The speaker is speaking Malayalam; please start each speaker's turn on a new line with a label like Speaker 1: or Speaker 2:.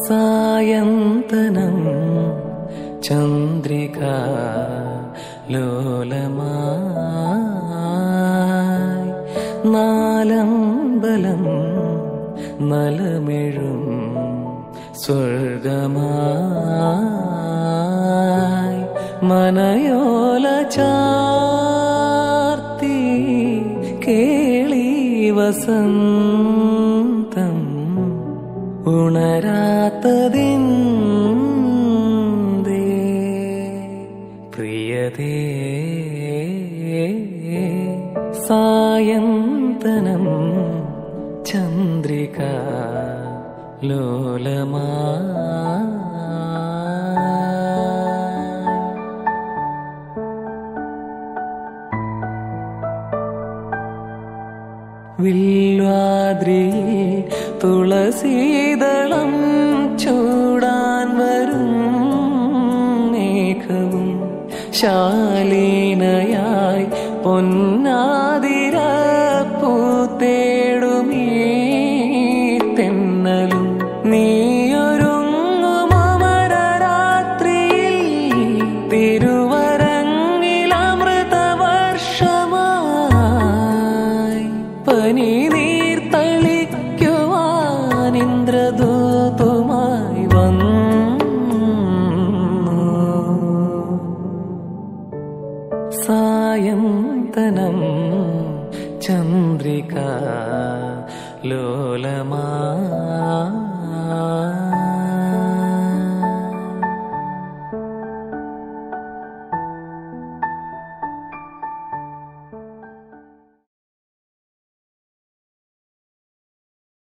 Speaker 1: സായന്തനം ചന്ദ്രിക ലോലമായി നാലമ്പലം നലമിഴും സ്വർഗമായി മനയോല ചാർത്തി കേളി വസന്തം ഉണരാത്തതിന്തേ പ്രിയതേ സായന്തനം ചന്ദ്രിക ലോലമാ വില്വാദ്രിയിൽ തുളസീതളം ചൂടാൻ വരും മേഘവും ശാലീനയായി പൊന്നാതിര പൂത്തേടുമീ തെന്നലും നീയൊരുങ്ങും അമരരാത്രിയിൽ തിരുവരങ്ങിലമൃതവർഷമായി പനി നീർത്തളിക്കുവാൻ ഇന്ദ്രദൂതുമായി വന്നു സായന്തനം ചന്ദ്രിക ലോലമാ